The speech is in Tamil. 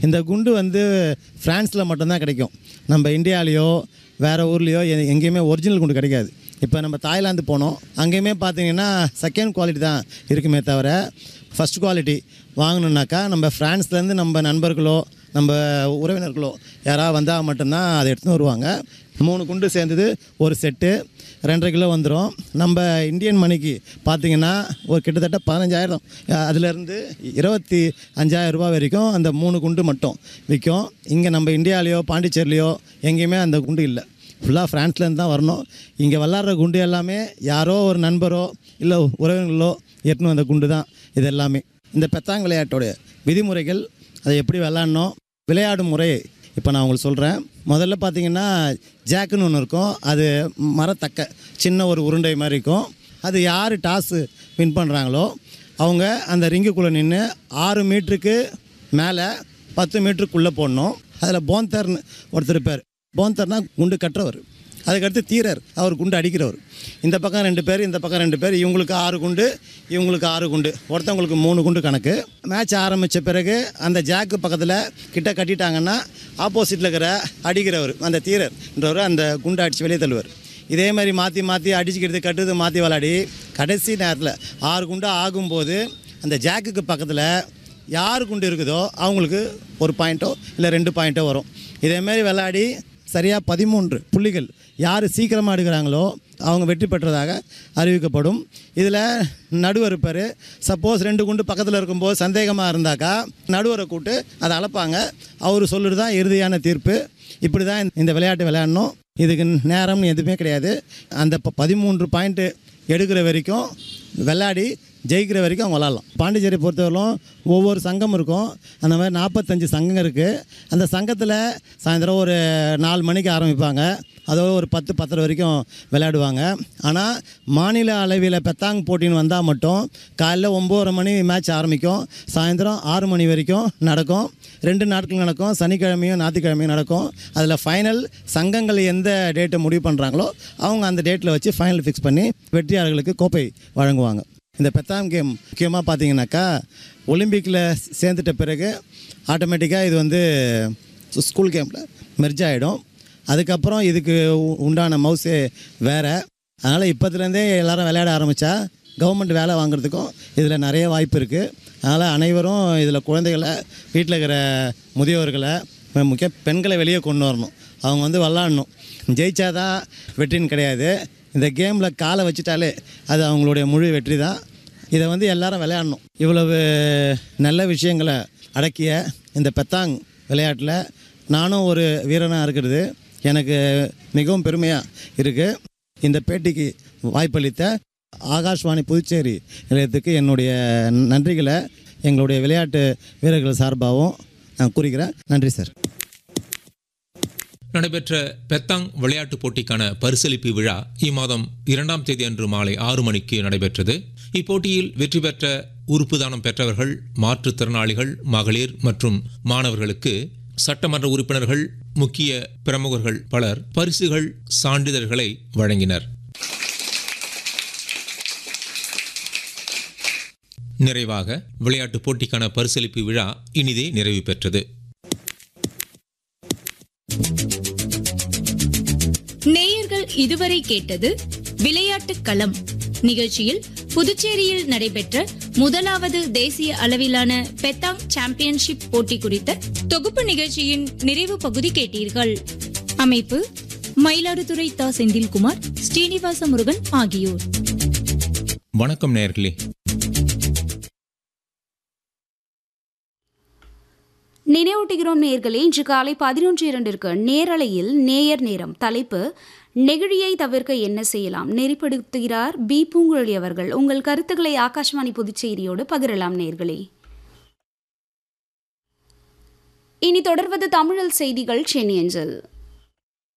இந்த குண்டு வந்து ஃப்ரான்ஸில் மட்டும்தான் கிடைக்கும் நம்ம இந்தியாலேயோ வேறு ஊர்லேயோ எ- எங்கேயுமே ஒரிஜினல் குண்டு கிடைக்காது இப்போ நம்ம தாய்லாந்து போனோம் அங்கேயுமே பார்த்தீங்கன்னா செகண்ட் குவாலிட்டி தான் இருக்குமே தவிர ஃபஸ்ட் குவாலிட்டி வாங்கணுன்னாக்கா நம்ம ஃப்ரான்ஸ்லேருந்து நம்ம நண்பர்களோ நம்ம உறவினர்களோ யாராவது வந்தால் மட்டும்தான் அதை எடுத்துன்னு வருவாங்க மூணு குண்டு சேர்ந்தது ஒரு செட்டு ரெண்டரை கிலோ வந்துடும் நம்ம இந்தியன் மணிக்கு பார்த்தீங்கன்னா ஒரு கிட்டத்தட்ட பதினஞ்சாயிரம் அதுலேருந்து இருபத்தி அஞ்சாயிரம் ரூபாய் வரைக்கும் அந்த மூணு குண்டு மட்டும் விற்கும் இங்கே நம்ம இந்தியாலேயோ பாண்டிச்சேரிலையோ எங்கேயுமே அந்த குண்டு இல்லை ஃபுல்லாக ஃப்ரான்ஸ்லேருந்து தான் வரணும் இங்கே விளாட்ற குண்டு எல்லாமே யாரோ ஒரு நண்பரோ இல்லை உறவினர்களோ எட்டுன்னு வந்த குண்டு தான் இது எல்லாமே இந்த பெத்தாங் விளையாட்டோட விதிமுறைகள் அதை எப்படி விளாட்ணும் விளையாடும் முறை இப்போ நான் உங்களுக்கு சொல்கிறேன் முதல்ல பார்த்தீங்கன்னா ஜாக்குன்னு ஒன்று இருக்கும் அது மரத்தக்க சின்ன ஒரு உருண்டை மாதிரி இருக்கும் அது யார் டாஸு வின் பண்ணுறாங்களோ அவங்க அந்த ரிங்குக்குள்ளே நின்று ஆறு மீட்டருக்கு மேலே பத்து மீட்டருக்குள்ளே போடணும் அதில் போந்தர்னு ஒருத்தர் இருப்பார் போந்தர்னா குண்டு கட்டுறவர் அதுக்கடுத்து தீரர் அவர் குண்டு அடிக்கிறவர் இந்த பக்கம் ரெண்டு பேர் இந்த பக்கம் ரெண்டு பேர் இவங்களுக்கு ஆறு குண்டு இவங்களுக்கு ஆறு குண்டு ஒருத்தவங்களுக்கு மூணு குண்டு கணக்கு மேட்ச் ஆரம்பித்த பிறகு அந்த ஜாக்கு பக்கத்தில் கிட்ட கட்டிட்டாங்கன்னா ஆப்போசிட்டில் இருக்கிற அடிக்கிறவர் அந்த தீரர்ன்றவர் அந்த குண்டு அடித்து வெளியே தள்ளுவார் இதே மாதிரி மாற்றி மாற்றி அடிச்சுக்கிறது கட்டுறது மாற்றி விளாடி கடைசி நேரத்தில் ஆறு குண்டு ஆகும்போது அந்த ஜாக்குக்கு பக்கத்தில் யார் குண்டு இருக்குதோ அவங்களுக்கு ஒரு பாயிண்ட்டோ இல்லை ரெண்டு பாயிண்ட்டோ வரும் இதேமாரி விளையாடி சரியாக பதிமூன்று புள்ளிகள் யார் சீக்கிரமாக எடுக்கிறாங்களோ அவங்க வெற்றி பெற்றதாக அறிவிக்கப்படும் இதில் நடுவர் இருப்பார் சப்போஸ் ரெண்டு குண்டு பக்கத்தில் இருக்கும்போது சந்தேகமாக இருந்தாக்கா நடுவரை கூட்டு அதை அளப்பாங்க அவர் சொல்லுறது தான் இறுதியான தீர்ப்பு இப்படி தான் இந்த விளையாட்டு விளையாடணும் இதுக்கு நேரம்னு எதுவுமே கிடையாது அந்த ப- பதிமூன்று பாயிண்ட்டு எடுக்கிற வரைக்கும் விளையாடி ஜெயிக்கிற வரைக்கும் அவங்க விளாட்லாம் பாண்டிச்சேரி பொறுத்தவரையிலும் ஒவ்வொரு சங்கம் இருக்கும் அந்த மாதிரி நாற்பத்தஞ்சு சங்கம் இருக்குது அந்த சங்கத்தில் சாயந்தரம் ஒரு நாலு மணிக்கு ஆரம்பிப்பாங்க அதோட ஒரு பத்து பத்தரை வரைக்கும் விளையாடுவாங்க ஆனால் மாநில அளவில் பெத்தாங் போட்டின்னு வந்தால் மட்டும் காலைல ஒம்போதரை மணி மேட்ச் ஆரம்பிக்கும் சாயந்தரம் ஆறு மணி வரைக்கும் நடக்கும் ரெண்டு நாட்கள் நடக்கும் சனிக்கிழமையும் ஞாயிற்றுக்கிழமையும் நடக்கும் அதில் ஃபைனல் சங்கங்கள் எந்த டேட்டை முடிவு பண்ணுறாங்களோ அவங்க அந்த டேட்டில் வச்சு ஃபைனல் ஃபிக்ஸ் பண்ணி வெற்றியாளர்களுக்கு கோப்பை வழங்குவாங்க இந்த பெத்தாம் கேம் முக்கியமாக பார்த்தீங்கன்னாக்கா ஒலிம்பிக்கில் சேர்ந்துட்ட பிறகு ஆட்டோமேட்டிக்காக இது வந்து ஸ்கூல் கேமில் மெர்ஜ் ஆகிடும் அதுக்கப்புறம் இதுக்கு உ- உண்டான மவுஸே வேறு அதனால் இப்போத்துலேருந்தே எல்லாரும் விளையாட ஆரம்பித்தா கவர்மெண்ட் வேலை வாங்குறதுக்கும் இதில் நிறைய வாய்ப்பு இருக்குது அதனால் அனைவரும் இதில் குழந்தைகளை வீட்டில் இருக்கிற முதியோர்களை முக்கிய பெண்களை வெளியே கொண்டு வரணும் அவங்க வந்து விளாடணும் ஜெயிச்சாதான் வெற்றின்னு கிடையாது இந்த கேமில் காலை வச்சுட்டாலே அது அவங்களுடைய முழு வெற்றி தான் இதை வந்து எல்லாரும் விளையாடணும் இவ்வளவு நல்ல விஷயங்களை அடக்கிய இந்த பெத்தாங் விளையாட்டில் நானும் ஒரு வீரனாக இருக்கிறது எனக்கு மிகவும் பெருமையாக இருக்குது இந்த பேட்டிக்கு வாய்ப்பளித்த ஆகாஷ்வாணி புதுச்சேரி நிலையத்துக்கு என்னுடைய நன்றிகளை எங்களுடைய விளையாட்டு வீரர்கள் சார்பாகவும் நான் கூறுகிறேன் நன்றி சார் நடைபெற்ற பெத்தாங் விளையாட்டுப் போட்டிக்கான பரிசளிப்பு விழா இம்மாதம் இரண்டாம் தேதி அன்று மாலை ஆறு மணிக்கு நடைபெற்றது இப்போட்டியில் வெற்றி பெற்ற உறுப்பு தானம் பெற்றவர்கள் மாற்றுத்திறனாளிகள் மகளிர் மற்றும் மாணவர்களுக்கு சட்டமன்ற உறுப்பினர்கள் முக்கிய பிரமுகர்கள் பலர் பரிசுகள் சான்றிதழ்களை வழங்கினர் நிறைவாக விளையாட்டுப் போட்டிக்கான பரிசளிப்பு விழா இனிதே நிறைவு பெற்றது நேயர்கள் இதுவரை கேட்டது விளையாட்டுக் களம் நிகழ்ச்சியில் புதுச்சேரியில் நடைபெற்ற முதலாவது தேசிய அளவிலான பெத்தாங் சாம்பியன்ஷிப் போட்டி குறித்த தொகுப்பு நிகழ்ச்சியின் நிறைவு பகுதி கேட்டீர்கள் அமைப்பு மயிலாடுதுறை தா செந்தில்குமார் ஸ்ரீனிவாச முருகன் ஆகியோர் வணக்கம் நேயர்களே நினைவூட்டுகிறோம் நேயர்களே இன்று காலை பதினொன்று இரண்டிற்கு நேரலையில் நேயர் நேரம் தலைப்பு நெகிழியை தவிர்க்க என்ன செய்யலாம் நெறிப்படுத்துகிறார் பி பூங்குழலி அவர்கள் உங்கள் கருத்துக்களை ஆகாஷ்வாணி புதுச்சேரியோடு பகிரலாம் நேயர்களே இனி தொடர்வது தமிழல் செய்திகள் சென்னை அஞ்சல்